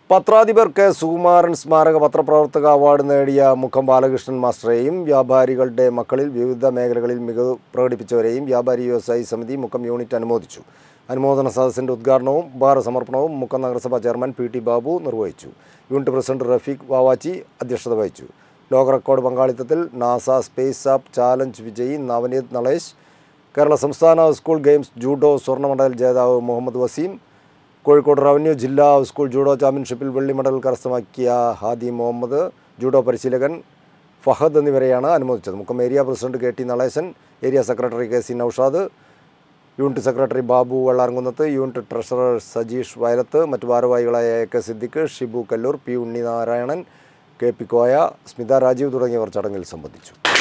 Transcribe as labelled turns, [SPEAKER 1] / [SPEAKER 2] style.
[SPEAKER 1] പത്രാധിപർ K Sukumaran സ്മാരക പത്രപ്രവർത്തക award നേടിയ മുഖം ബാലകൃഷ്ണൻ മാസ്റ്ററെയും വ്യാപാരികളുടെ മക്കളിൽ വിവിധ മേഖലകളിൽ മികവ് പ്രകടിപ്പിച്ചവരെയും വ്യാപാരി വ്യവസായി സമിതി മുഖം യൂണിറ്റ് അനുമോദിച്ചു അനുമോദന സദസ്സിൻ്റെ ഉദ്ഘാടനവും ഉപഹാര സമർപ്പണവും മുക്കം നഗരസഭാ ചെയർമാൻ പി ടി ബാബു നിർവഹിച്ചു യൂണിറ്റ് പ്രസിഡന്റ് റഫീഖ് വാവാച്ചി അധ്യക്ഷത വഹിച്ചു ലോക റെക്കോർഡ് പങ്കാളിത്തത്തിൽ നാസ സ്പേസ് ആപ്പ് ചാലഞ്ച് വിജയി നവനീത് നളേഷ് കേരള സംസ്ഥാന സ്കൂൾ ഗെയിംസ് ജൂഡോ സ്വർണ്ണ മെഡൽ ജേതാവ് മുഹമ്മദ് വസീം കോഴിക്കോട് റവന്യൂ ജില്ലാ സ്കൂൾ ജൂഡോ ചാമ്പ്യൻഷിപ്പിൽ വെള്ളി മെഡൽ കരസ്ഥമാക്കിയ ഹാദി മുഹമ്മദ് ജൂഡോ പരിശീലകൻ ഫഹദ് എന്നിവരെയാണ് അനുമോദിച്ചത് Mukkam area president K T Naleshan area secretary K C Noushad unit secretary Babu Vellarkunnath unit treasurer Sajeesh Vayalath മറ്റു ഭാരവാഹികളായ A K Siddique Shibu Kallur P Unninarayanan K P Koya Smitha Rajeev തുടങ്ങിയവർ ചടങ്ങിൽ സംബന്ധിച്ചു